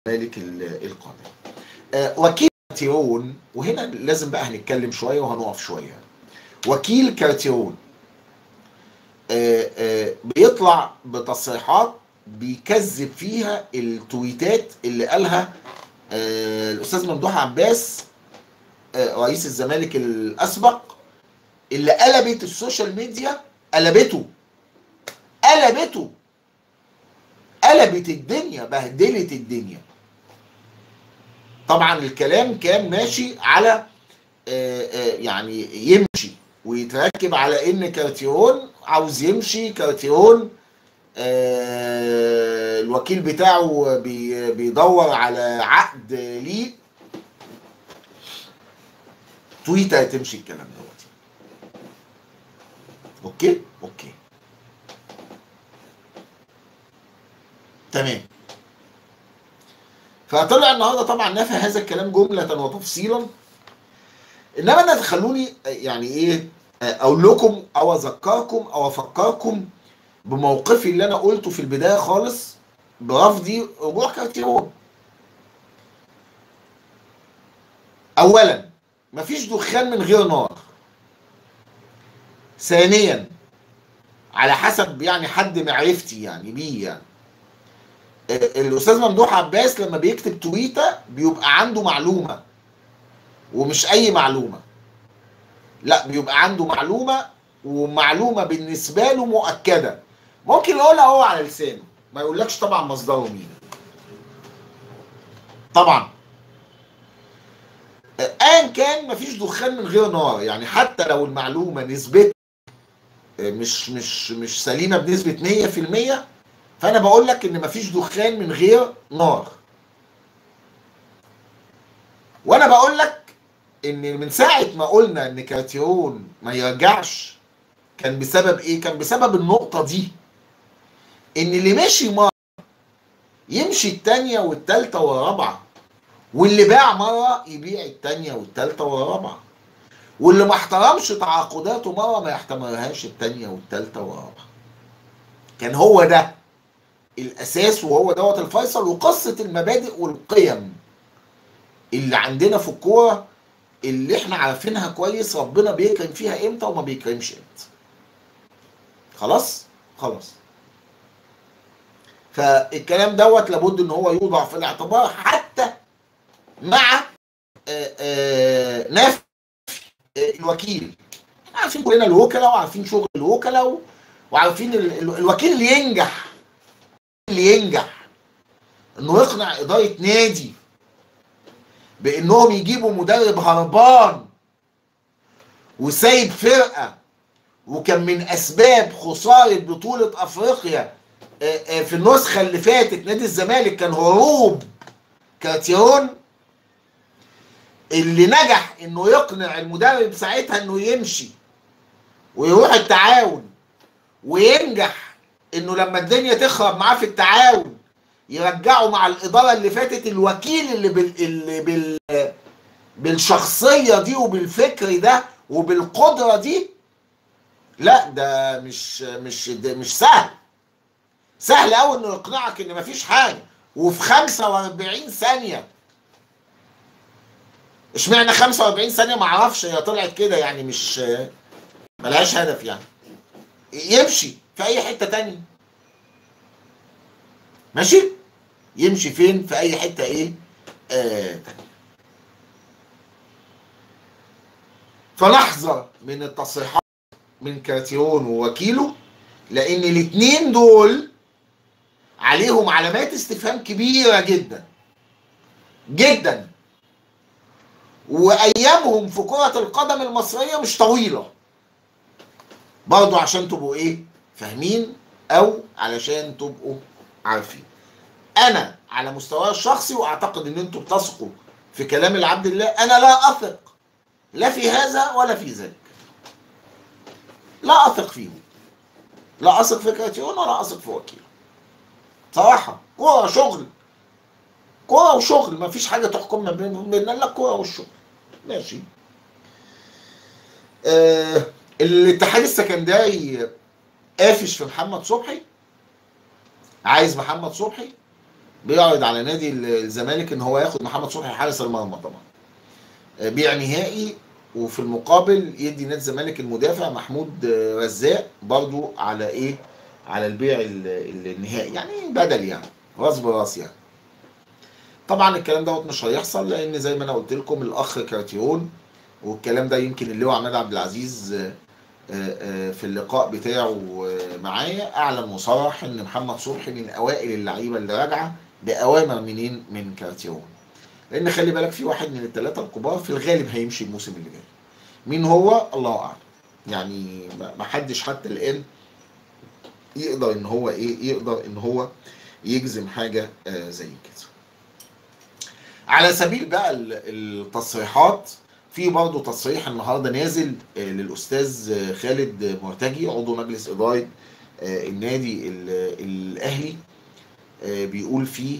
مالك القادم آه وكيل كارتيرون وهنا لازم بقى هنتكلم شويه وهنقف شويه وكيل كارتيرون آه آه بيطلع بتصريحات بيكذب فيها التويتات اللي قالها الاستاذ ممدوح عباس رئيس الزمالك الاسبق اللي قلبت السوشيال ميديا قلبته قلبته قلبت الدنيا بهدلت الدنيا طبعا الكلام كان ماشي على يعني يمشي ويتركب على ان كارتيرون عاوز يمشي كارتيرون الوكيل بتاعه بيدور على عقد ليه تويتر تمشي الكلام دوت اوكي اوكي تمام فطلع النهارده طبعا نفى هذا الكلام جمله وتفصيلا انما انا تخلوني يعني ايه اقول لكم او اذكركم او افكركم بموقفي اللي انا قلته في البدايه خالص برفضي رجوع كارتيرون اولا مفيش دخان من غير نار ثانيا على حسب يعني حد معرفتي يعني بيه يعني الاستاذ ممدوح عباس لما بيكتب تويته بيبقى عنده معلومه ومش اي معلومه لا بيبقى عنده معلومه ومعلومه بالنسبه له مؤكده ممكن يقولها هو على لسانه ما يقولكش طبعا مصدره مين طبعا ايا كان مفيش دخان من غير نار يعني حتى لو المعلومه نسبتها مش مش مش سليمه بنسبه 100% فانا بقول لك ان مفيش دخان من غير نار وانا بقول لك ان من ساعه ما قلنا ان كارتيرون ما يرجعش كان بسبب ايه كان بسبب النقطه دي ان اللي مشي مره يمشي التانية والتالتة والرابعة واللي باع مرة يبيع التانية والتالتة والرابعة واللي ما احترمش تعاقداته مرة ما يحتملهاش التانية والتالتة والرابعة كان هو ده الأساس وهو دوت الفيصل وقصة المبادئ والقيم اللي عندنا في الكورة اللي احنا عارفينها كويس ربنا بيكرم فيها امتى وما بيكرمش امتى خلاص خلاص فالكلام دوت لابد ان هو يوضع في الاعتبار حتى مع نفي الوكيل احنا عارفين كلنا الوكلاء وعارفين شغل الوكلاء وعارفين الوكيل اللي ينجح اللي ينجح انه يقنع اداره نادي بانهم يجيبوا مدرب هربان وسايب فرقه وكان من اسباب خساره بطوله افريقيا في النسخه اللي فاتت نادي الزمالك كان هروب كارتيرون اللي نجح انه يقنع المدرب ساعتها انه يمشي ويروح التعاون وينجح انه لما الدنيا تخرب معاه في التعاون يرجعوا مع الاداره اللي فاتت الوكيل اللي بال اللي بال بالشخصيه دي وبالفكر ده وبالقدره دي لا ده مش مش ده مش سهل سهل قوي انه يقنعك ان مفيش حاجه وفي 45 ثانيه اشمعنى 45 ثانيه ما اعرفش هي طلعت كده يعني مش ملهاش هدف يعني يمشي في اي حته تانية ماشي يمشي فين في اي حته ايه آه تانية فنحذر من التصريحات من كارتيرون ووكيله لان الاثنين دول عليهم علامات استفهام كبيره جدا جدا وايامهم في كره القدم المصريه مش طويله برضو عشان تبقوا ايه فاهمين او علشان تبقوا عارفين انا على مستواي الشخصي واعتقد ان انتم بتثقوا في كلام العبد الله انا لا اثق لا في هذا ولا في ذاك لا اثق فيه لا اثق في كاتيون ولا اثق في وكيل صراحة كورة شغل كورة وشغل ما فيش حاجة تحكم ما بين بين الا الكورة والشغل ماشي آه الاتحاد السكندري قافش في محمد صبحي عايز محمد صبحي بيعرض على نادي الزمالك ان هو ياخد محمد صبحي حارس المرمى طبعا آه، بيع نهائي وفي المقابل يدي نادي الزمالك المدافع محمود آه، رزاق برضو على ايه على البيع ال- ال- النهائي يعني بدل يعني راس براس يعني طبعا الكلام دوت مش هيحصل لان زي ما انا قلت لكم الاخ كارتيرون والكلام ده يمكن اللواء عماد عبد العزيز آه، آه، آه، في اللقاء بتاعه آه، معايا اعلن وصرح ان محمد صبحي من اوائل اللعيبه اللي راجعه باوامر منين من كارتيرون لان خلي بالك في واحد من الثلاثه الكبار في الغالب هيمشي الموسم اللي جاي مين هو الله اعلم يعني ما ما حدش حتى الان يقدر ان هو ايه يقدر ان هو يجزم حاجه آه، زي كده على سبيل بقى ال- التصريحات في برضه تصريح النهارده نازل آه، للاستاذ آه، خالد مرتجي عضو مجلس اداره آه، النادي ال- الاهلي آه، بيقول فيه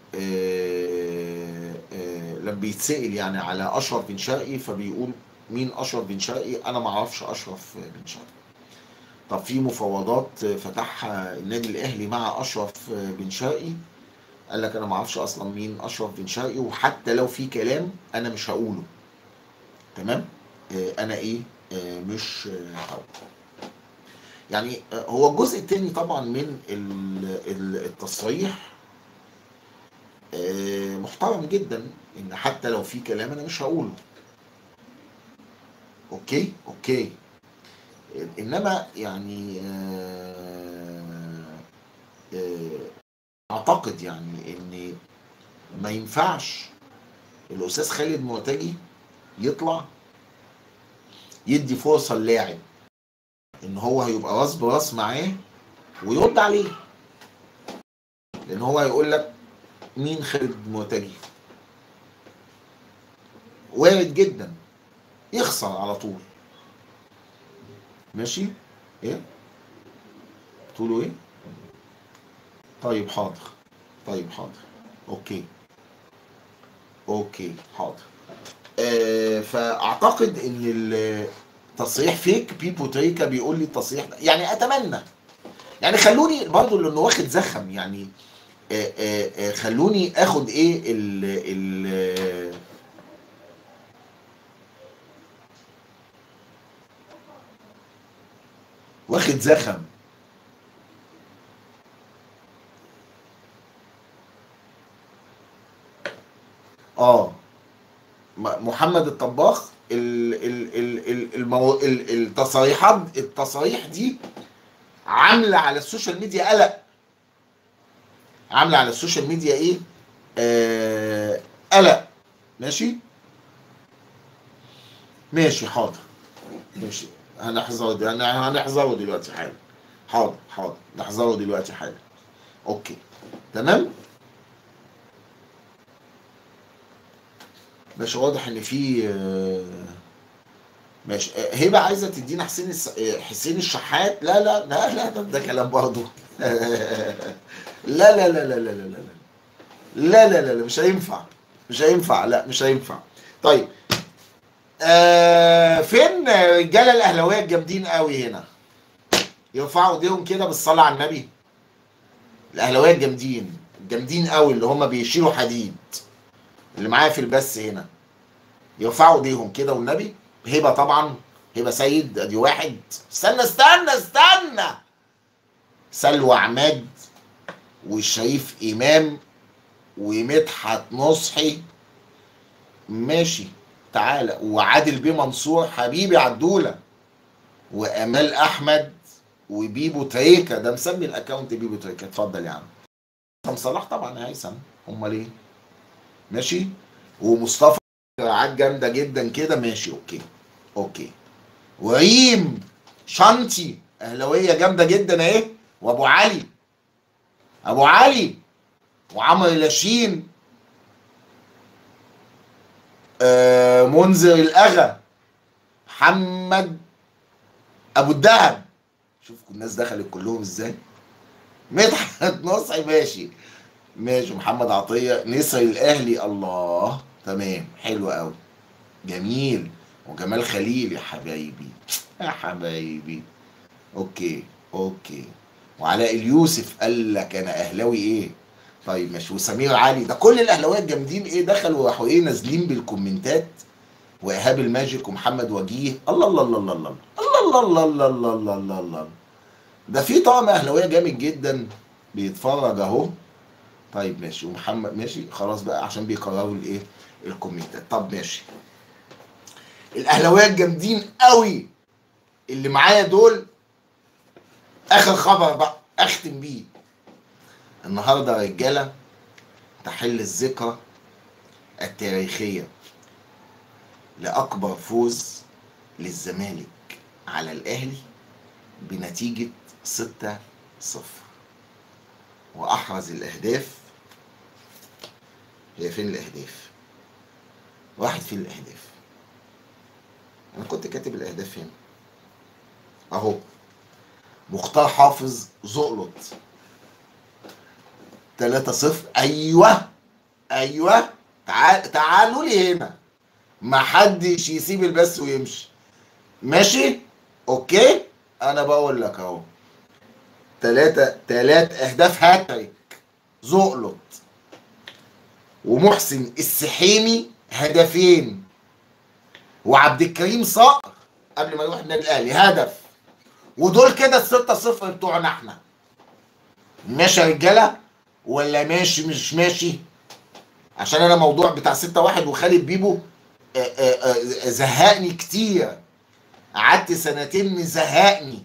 آه، آه، لما بيتسأل يعني على اشرف بن شرقي فبيقول مين اشرف بن شرقي انا ما اعرفش اشرف بن شرقي طب في مفاوضات فتحها النادي الاهلي مع اشرف بن شرقي قال لك انا ما اعرفش اصلا مين اشرف بن شرقي وحتى لو في كلام انا مش هقوله تمام آه، انا ايه آه، مش آه، هقوله يعني آه، هو الجزء الثاني طبعا من ال- ال- التصريح آه، محترم جدا ان حتى لو في كلام انا مش هقوله اوكي اوكي انما يعني آه، آه، اعتقد يعني ان ما ينفعش الاستاذ خالد معتجي يطلع يدي فرصه للاعب ان هو هيبقى راس براس معاه ويرد عليه لان هو هيقول لك مين خالد معتجي وارد جدا يخسر على طول ماشي ايه تقولوا ايه طيب حاضر طيب حاضر اوكي اوكي حاضر آه فاعتقد ان التصريح فيك بيبو تريكا بيقول لي التصريح ده يعني اتمنى يعني خلوني برضو لانه واخد زخم يعني آه آه آه خلوني اخد ايه ال ال واخد زخم اه م- محمد الطباخ ال ال ال ال المو... ال التصريحات التصاريح دي عامله على السوشيال ميديا قلق عامله على السوشيال ميديا ايه آه قلق ماشي ماشي حاضر ماشي هنحذره دل- هن- هنحذره دلوقتي حالا حاضر حاضر نحذره دلوقتي حالا اوكي تمام ماشي واضح ان في آه، ماشي آه، هبه عايزه تدينا حسين الس... آه، حسين الشحات لا لا لا لا ده, ده كلام برضه لا لا لا لا لا لا لا لا لا لا لا لا مش هينفع مش هينفع لا مش هينفع طيب آه فين الرجاله الاهلاويه الجامدين قوي هنا يرفعوا ايديهم كده بالصلاه على النبي الاهلاويه الجامدين الجامدين قوي اللي هم بيشيلوا حديد اللي معايا في البث هنا يرفعوا ايديهم كده والنبي هبه طبعا هبه سيد ادي واحد استنى استنى استنى سلوى عماد وشريف امام ومدحت نصحي ماشي تعالى وعادل بيه منصور حبيبي عدوله وامال احمد وبيبو تريكا ده مسمي الاكونت بيبو تريكا اتفضل يا عم هيثم صلاح طبعا يا هيثم امال ايه ماشي ومصطفى قراءات جامده جدا كده ماشي اوكي اوكي وريم شانتي اهلاويه جامده جدا اهي وابو علي ابو علي وعمرو لاشين آه منذر الاغا محمد ابو الدهب شوف الناس دخلت كلهم ازاي مدحت نصحي ماشي ماشي محمد عطيه نسر الاهلي الله تمام حلو قوي جميل وجمال خليل يا حبايبي يا حبايبي اوكي اوكي وعلاء اليوسف قال لك انا اهلاوي ايه طيب ماشي وسمير علي ده كل الاهلاويه الجامدين ايه دخلوا راحوا ايه نازلين بالكومنتات وايهاب الماجيك ومحمد وجيه الله الله الله الله الله الله الله الله الله الله الله الله ده في طقم اهلاويه جامد جدا بيتفرج اهو طيب ماشي ومحمد ماشي خلاص بقى عشان بيكرروا الايه الكومنتات طب ماشي الاهلاويه الجامدين قوي اللي معايا دول اخر خبر بقى اختم بيه النهارده يا رجاله تحل الذكرى التاريخيه لاكبر فوز للزمالك على الاهلي بنتيجه 6 0 واحرز الاهداف هي فين الاهداف واحد فين الاهداف انا كنت كاتب الاهداف هنا اهو مختار حافظ زقلط 3 0 ايوه ايوه تعال تعالوا لي هنا ما حدش يسيب البث ويمشي ماشي اوكي انا بقول لك اهو ثلاثة ثلاث اهداف هاتريك زقلط ومحسن السحيمي هدفين وعبد الكريم صقر قبل ما يروح النادي الاهلي هدف ودول كده الستة صفر بتوعنا احنا ماشي يا رجاله ولا ماشي مش ماشي عشان انا موضوع بتاع ستة واحد وخالد بيبو آه، آه، آه، زهقني كتير قعدت سنتين مزهقني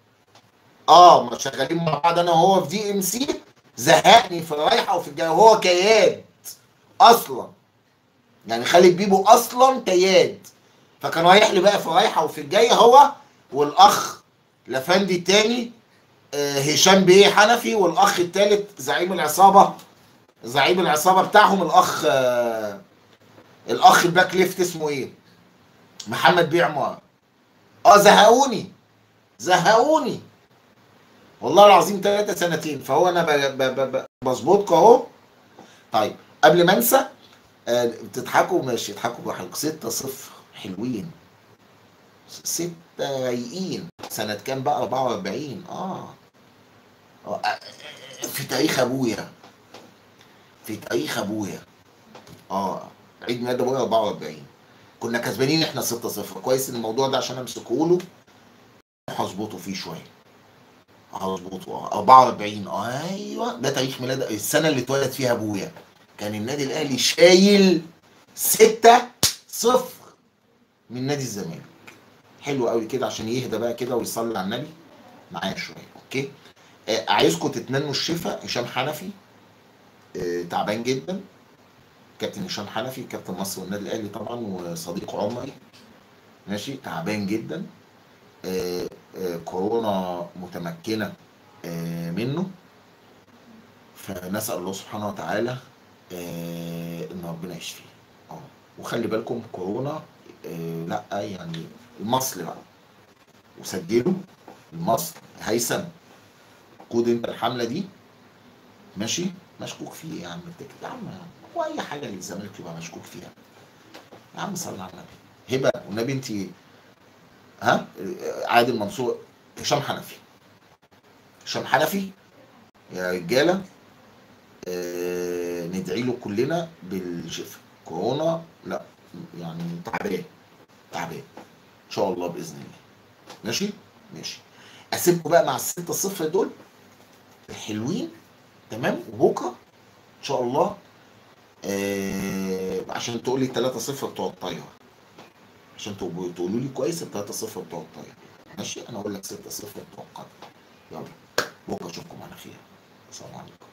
اه ما شغالين مع بعض انا وهو في دي ام سي زهقني في الرايحه وفي الجايه وهو كياد اصلا يعني خالد بيبو اصلا كياد فكان رايح لي بقى في الرايحه وفي الجايه هو والاخ لفندي التاني آه، هشام بيه حنفي والاخ التالت زعيم العصابه زعيم العصابه بتاعهم الاخ آه، الاخ الباك ليفت اسمه ايه محمد بيه عمار اه زهقوني زهقوني والله العظيم ثلاثة سنتين فهو انا ب- ب- ب- بظبطكم اهو طيب قبل ما انسى آه، بتضحكوا ماشي اضحكوا براحتكم 6 0 حلوين ستة رايقين سنة كام بقى 44 اه آه، آه، في تاريخ ابويا في تاريخ ابويا اه عيد ميلاد ابويا 44 كنا كسبانين احنا 6 0 كويس ان الموضوع ده عشان امسكه له هظبطه فيه شويه هظبطه اه 44 اه ايوه ده تاريخ ميلاد السنه اللي اتولد فيها ابويا كان النادي الاهلي شايل 6 0 من نادي الزمالك حلو قوي كده عشان يهدى بقى كده ويصلي على النبي معايا شويه اوكي آه عايزكم تتمنوا الشفاء هشام حنفي آه تعبان جدا كابتن هشام حنفي كابتن مصر والنادي الاهلي طبعا وصديق عمري ماشي تعبان جدا آه آه كورونا متمكنه آه منه فنسال الله سبحانه وتعالى آه ان ربنا يشفيه اه وخلي بالكم كورونا آه لا يعني المصل بقى وسجلوا المصل هيثم خد انت الحمله دي ماشي مشكوك فيه يا عم التكت يا عم واي حاجه للزمالك يبقى مشكوك فيها يا عم صل على النبي هبه والنبي انت ها عادل منصور هشام حنفي هشام حنفي يا رجاله آه ندعي له كلنا بالشفاء كورونا لا يعني تعبان تعبان ان شاء الله باذن الله ماشي ماشي اسيبكم بقى مع الستة صفر دول حلوين تمام وبكره ان شاء الله آه عشان تقول لي 3 0 بتوع الطايره عشان تبقوا تقولوا لي كويس ال 3 0 بتوع الطايره ماشي انا اقول لك 6 0 بتوع القدر يلا بكره اشوفكم على خير السلام عليكم